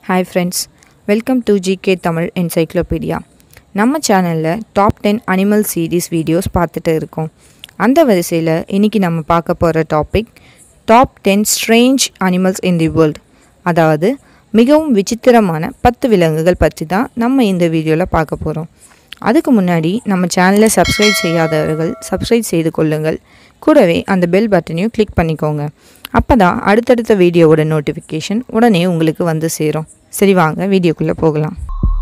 hi friends welcome to GK Tamil encyclopedia நம்ம சேனலில் top ten animal series videos பார்த்துட்டு இருக்கோம் அந்த வரிசையில் இன்றைக்கி நம்ம பார்க்க போகிற topic top ten strange animals in the world அதாவது மிகவும் விசித்திரமான பத்து விலங்குகள் பற்றி தான் நம்ம இந்த வீடியோவில் பார்க்க போகிறோம் அதுக்கு முன்னாடி நம்ம சேனலை சப்ஸ்கிரைப் செய்யாதவர்கள் சப்ஸ்கிரைப் செய்து கொள்ளுங்கள் கூடவே அந்த பெல் பட்டனையும் கிளிக் பண்ணிக்கோங்க அப்போ தான் அடுத்தடுத்த வீடியோவோட நோட்டிஃபிகேஷன் உடனே உங்களுக்கு வந்து சேரும் சரி வாங்க வீடியோக்குள்ளே போகலாம்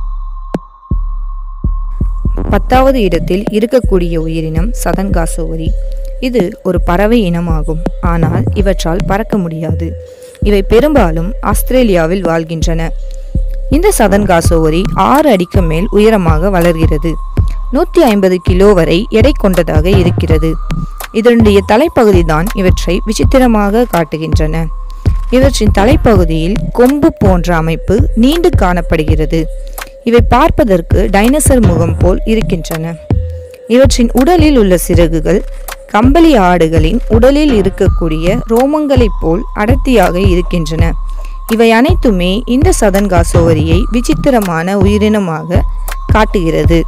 பத்தாவது இடத்தில் இருக்கக்கூடிய உயிரினம் சதன்காசோவரி இது ஒரு பறவை இனமாகும் ஆனால் இவற்றால் பறக்க முடியாது இவை பெரும்பாலும் ஆஸ்திரேலியாவில் வாழ்கின்றன இந்த சதன்காசோவரி ஆறு அடிக்கு மேல் உயரமாக வளர்கிறது நூற்றி ஐம்பது கிலோ வரை எடை கொண்டதாக இருக்கிறது இதனுடைய தலைப்பகுதி தான் இவற்றை விசித்திரமாக காட்டுகின்றன இவற்றின் தலைப்பகுதியில் கொம்பு போன்ற அமைப்பு நீண்டு காணப்படுகிறது இவை பார்ப்பதற்கு டைனோசர் முகம் போல் இருக்கின்றன இவற்றின் உடலில் உள்ள சிறகுகள் கம்பளி ஆடுகளின் உடலில் இருக்கக்கூடிய ரோமங்களைப் போல் அடர்த்தியாக இருக்கின்றன இவை அனைத்துமே இந்த சதன்காசோவரியை விசித்திரமான உயிரினமாக காட்டுகிறது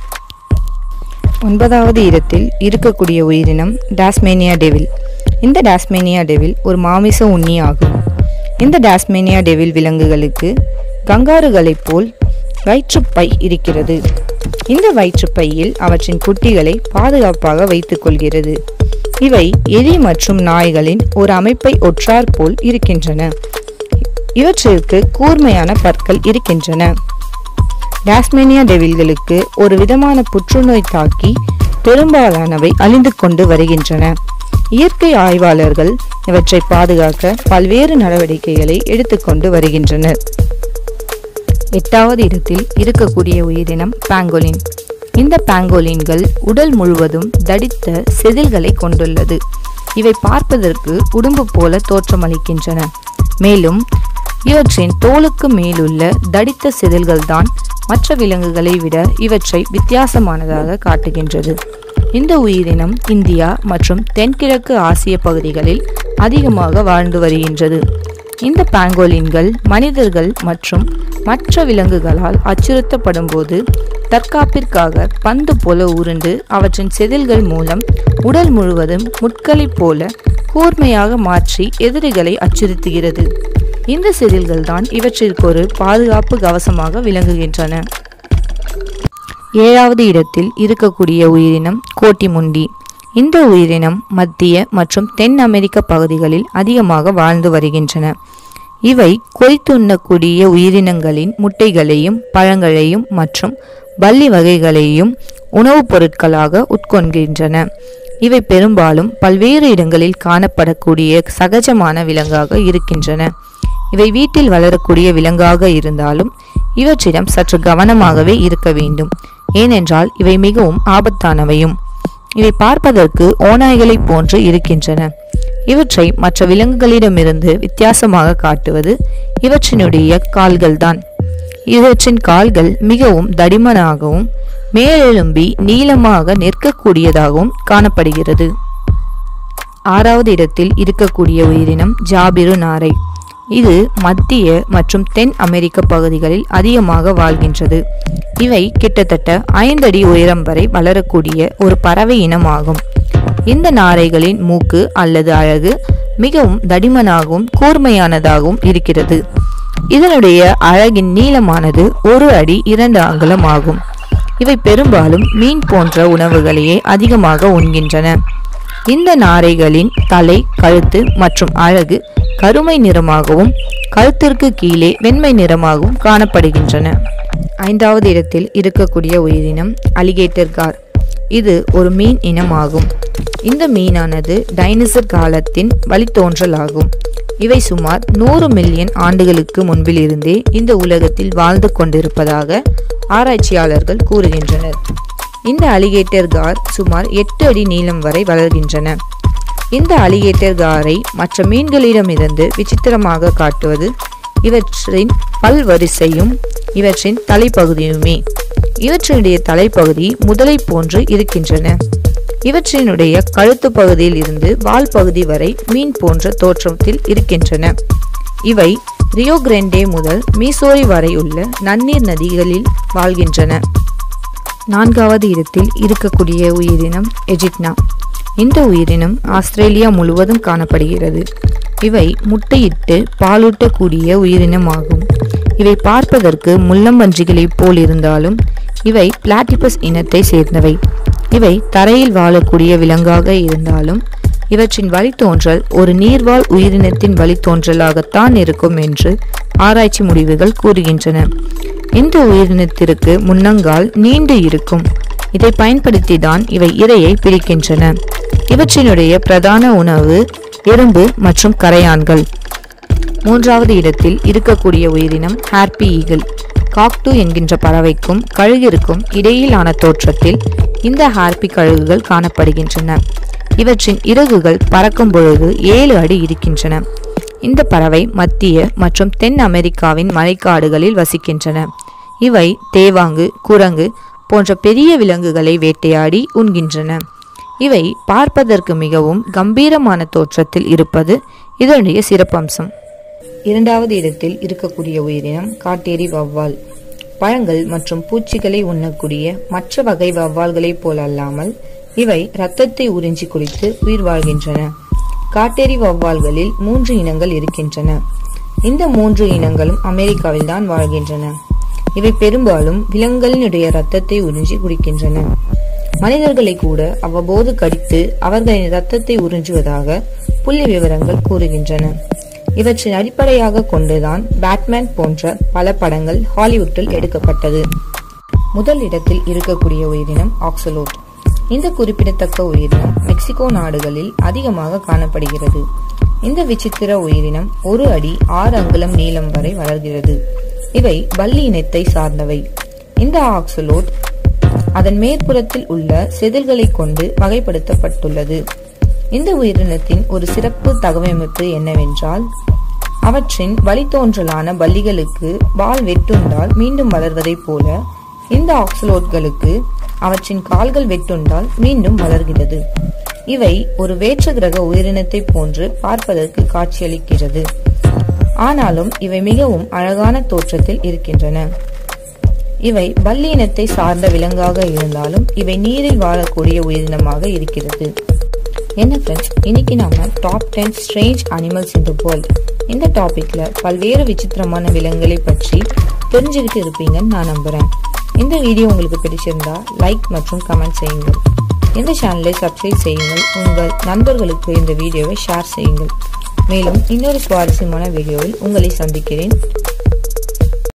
ஒன்பதாவது இடத்தில் இருக்கக்கூடிய உயிரினம் டாஸ்மேனியா டெவில் இந்த டாஸ்மேனியா டெவில் ஒரு மாமிச உண்ணி ஆகும் இந்த டாஸ்மேனியா டெவில் விலங்குகளுக்கு கங்காருகளைப் போல் வயிற்றுப்பை இருக்கிறது இந்த வயிற்றுப்பையில் அவற்றின் குட்டிகளை பாதுகாப்பாக வைத்துக் கொள்கிறது இவை எலி மற்றும் நாய்களின் ஒரு அமைப்பை ஒற்றார் போல் இருக்கின்றன இவற்றிற்கு கூர்மையான பற்கள் இருக்கின்றன டாஸ்மேனியா டெவில்களுக்கு ஒரு விதமான புற்றுநோய் தாக்கி பெரும்பாலானவை அழிந்து கொண்டு வருகின்றன இயற்கை ஆய்வாளர்கள் இவற்றை பாதுகாக்க பல்வேறு நடவடிக்கைகளை எடுத்துக்கொண்டு வருகின்றனர் எட்டாவது இடத்தில் இருக்கக்கூடிய உயிரினம் பாங்கோலின் இந்த பாங்கோலின்கள் உடல் முழுவதும் தடித்த செதில்களை கொண்டுள்ளது இவை பார்ப்பதற்கு உடும்பு போல தோற்றமளிக்கின்றன மேலும் இவற்றின் தோலுக்கு மேலுள்ள தடித்த செதில்கள்தான் மற்ற விலங்குகளை விட இவற்றை வித்தியாசமானதாக காட்டுகின்றது இந்த உயிரினம் இந்தியா மற்றும் தென்கிழக்கு ஆசிய பகுதிகளில் அதிகமாக வாழ்ந்து வருகின்றது இந்த பாங்கோலின்கள் மனிதர்கள் மற்றும் மற்ற விலங்குகளால் அச்சுறுத்தப்படும் போது தற்காப்பிற்காக பந்து போல உருண்டு அவற்றின் செதில்கள் மூலம் உடல் முழுவதும் முட்களைப் போல கூர்மையாக மாற்றி எதிரிகளை அச்சுறுத்துகிறது இந்த செதில்கள் தான் இவற்றிற்கு ஒரு பாதுகாப்பு கவசமாக விளங்குகின்றன ஏழாவது இடத்தில் இருக்கக்கூடிய உயிரினம் கோட்டிமுண்டி இந்த உயிரினம் மத்திய மற்றும் தென் அமெரிக்க பகுதிகளில் அதிகமாக வாழ்ந்து வருகின்றன இவை கொய்த்துண்ணக்கூடிய உயிரினங்களின் முட்டைகளையும் பழங்களையும் மற்றும் பல்லி வகைகளையும் உணவுப் பொருட்களாக உட்கொள்கின்றன இவை பெரும்பாலும் பல்வேறு இடங்களில் காணப்படக்கூடிய சகஜமான விலங்காக இருக்கின்றன இவை வீட்டில் வளரக்கூடிய விலங்காக இருந்தாலும் இவற்றிடம் சற்று கவனமாகவே இருக்க வேண்டும் ஏனென்றால் இவை மிகவும் ஆபத்தானவையும் இவை பார்ப்பதற்கு ஓநாய்களைப் போன்று இருக்கின்றன இவற்றை மற்ற விலங்குகளிடமிருந்து வித்தியாசமாக காட்டுவது இவற்றினுடைய கால்கள்தான் இவற்றின் கால்கள் மிகவும் தடிமனாகவும் மேலெலும்பி நீளமாக நிற்கக்கூடியதாகவும் காணப்படுகிறது ஆறாவது இடத்தில் இருக்கக்கூடிய உயிரினம் ஜாபிரு நாரை இது மத்திய மற்றும் தென் அமெரிக்க பகுதிகளில் அதிகமாக வாழ்கின்றது இவை கிட்டத்தட்ட ஐந்தடி உயரம் வரை வளரக்கூடிய ஒரு பறவை இனமாகும் இந்த நாரைகளின் மூக்கு அல்லது அழகு மிகவும் தடிமனாகவும் கூர்மையானதாகவும் இருக்கிறது இதனுடைய அழகின் நீளமானது ஒரு அடி இரண்டு அங்குலம் ஆகும் இவை பெரும்பாலும் மீன் போன்ற உணவுகளையே அதிகமாக உண்கின்றன இந்த நாரைகளின் தலை கழுத்து மற்றும் அழகு கருமை நிறமாகவும் கழுத்திற்கு கீழே வெண்மை நிறமாகவும் காணப்படுகின்றன ஐந்தாவது இடத்தில் இருக்கக்கூடிய உயிரினம் அலிகேட்டர் கார் இது ஒரு மீன் இனமாகும் இந்த மீனானது டைனசர் காலத்தின் வழித்தோன்றலாகும் இவை சுமார் நூறு மில்லியன் ஆண்டுகளுக்கு முன்பிலிருந்தே இந்த உலகத்தில் வாழ்ந்து கொண்டிருப்பதாக ஆராய்ச்சியாளர்கள் கூறுகின்றனர் இந்த அலிகேட்டர் கார் சுமார் எட்டு அடி நீளம் வரை வளர்கின்றன இந்த அலிகேட்டர் காரை மற்ற மீன்களிடமிருந்து விசித்திரமாக காட்டுவது இவற்றின் பல்வரிசையும் இவற்றின் தலைப்பகுதியுமே இவற்றினுடைய தலைப்பகுதி முதலை போன்று இருக்கின்றன இவற்றினுடைய கழுத்து பகுதியில் இருந்து வால் பகுதி வரை மீன் போன்ற தோற்றத்தில் இருக்கின்றன இவை ரியோ கிரெண்டே முதல் மீசோரி வரை உள்ள நன்னீர் நதிகளில் வாழ்கின்றன நான்காவது இடத்தில் இருக்கக்கூடிய உயிரினம் எஜிட்னா இந்த உயிரினம் ஆஸ்திரேலியா முழுவதும் காணப்படுகிறது இவை முட்டையிட்டு பாலூட்டக்கூடிய உயிரினம் ஆகும் இவை பார்ப்பதற்கு முள்ளம்பன்றிகளைப் போல் இருந்தாலும் இவை பிளாட்டிபஸ் இனத்தை சேர்ந்தவை இவை தரையில் வாழக்கூடிய விலங்காக இருந்தாலும் இவற்றின் வழித்தோன்றல் ஒரு நீர்வாழ் உயிரினத்தின் வழித்தோன்றலாகத்தான் இருக்கும் என்று ஆராய்ச்சி முடிவுகள் கூறுகின்றன இந்த உயிரினத்திற்கு முன்னங்கால் நீண்டு இருக்கும் இதை பயன்படுத்தி தான் இவை இரையை பிரிக்கின்றன இவற்றினுடைய பிரதான உணவு எறும்பு மற்றும் கரையான்கள் மூன்றாவது இடத்தில் இருக்கக்கூடிய உயிரினம் ஹார்பி ஈகிள் காக்டு என்கின்ற பறவைக்கும் கழுகிற்கும் இடையிலான தோற்றத்தில் இந்த ஹார்பி கழுகுகள் காணப்படுகின்றன இவற்றின் இறகுகள் பறக்கும் பொழுது ஏழு அடி இருக்கின்றன இந்த பறவை மத்திய மற்றும் தென் அமெரிக்காவின் மழைக்காடுகளில் வசிக்கின்றன இவை தேவாங்கு குரங்கு போன்ற பெரிய விலங்குகளை வேட்டையாடி உண்கின்றன இவை பார்ப்பதற்கு மிகவும் கம்பீரமான தோற்றத்தில் இருப்பது இதனுடைய சிறப்பம்சம் இரண்டாவது இடத்தில் இருக்கக்கூடிய உயிரினம் காட்டேரி வவ்வால் பழங்கள் மற்றும் பூச்சிகளை உண்ணக்கூடிய மற்ற வகை வவ்வால்களைப் போல் அல்லாமல் இவை இரத்தத்தை உறிஞ்சி குடித்து உயிர் வாழ்கின்றன காட்டேரி வவ்வால்களில் மூன்று இனங்கள் இருக்கின்றன இந்த மூன்று இனங்களும் அமெரிக்காவில் தான் வாழ்கின்றன இவை பெரும்பாலும் விலங்குகளினுடைய இரத்தத்தை உறிஞ்சி குடிக்கின்றன மனிதர்களை கூட அவ்வப்போது கடித்து அவர்களின் இரத்தத்தை உறிஞ்சுவதாக புள்ளி விவரங்கள் கூறுகின்றன இவற்றின் அடிப்படையாக கொண்டுதான் பேட்மேன் போன்ற பல படங்கள் ஹாலிவுட்டில் எடுக்கப்பட்டது முதல் இடத்தில் இருக்கக்கூடிய உயிரினம் ஆக்சலோட் இந்த குறிப்பிடத்தக்க உயிரினம் மெக்சிகோ நாடுகளில் அதிகமாக காணப்படுகிறது இந்த விசித்திர உயிரினம் ஒரு அடி ஆறு அங்குலம் நீளம் வரை வளர்கிறது இவை பல்லி இனத்தை சார்ந்தவை இந்த ஆக்சலோட் அதன் மேற்புறத்தில் உள்ள செதில்களை கொண்டு வகைப்படுத்தப்பட்டுள்ளது இந்த உயிரினத்தின் ஒரு சிறப்பு தகவமைப்பு என்னவென்றால் அவற்றின் வழித்தோன்றலான பல்லிகளுக்கு வால் வெட்டுண்டால் மீண்டும் வளர்வதைப் போல இந்த ஆக்சலோட்களுக்கு அவற்றின் கால்கள் வெட்டுண்டால் மீண்டும் வளர்கிறது இவை ஒரு வேற்று கிரக உயிரினத்தை போன்று பார்ப்பதற்கு காட்சியளிக்கிறது ஆனாலும் இவை மிகவும் அழகான தோற்றத்தில் இருக்கின்றன இவை பல்லி இனத்தை சார்ந்த விலங்காக இருந்தாலும் இவை நீரில் வாழக்கூடிய உயிரினமாக இருக்கிறது என்ன ஃப்ரெண்ட்ஸ் இன்னைக்கு நாம top ten strange animals in the world இந்த டாபிக்ல பல்வேறு விசித்திரமான விலங்குகளை பற்றி தெரிஞ்சுக்கிட்டு இருப்பீங்கன்னு நான் நம்புறேன் இந்த வீடியோ உங்களுக்கு பிடிச்சிருந்தா லைக் மற்றும் கமெண்ட் செய்யுங்கள் இந்த சேனலை சப்ஸ்கிரைப் செய்யுங்கள் உங்கள் நண்பர்களுக்கு இந்த வீடியோவை ஷேர் செய்யுங்கள் மேலும் இன்னொரு சுவாரஸ்யமான வீடியோவில் உங்களை சந்திக்கிறேன்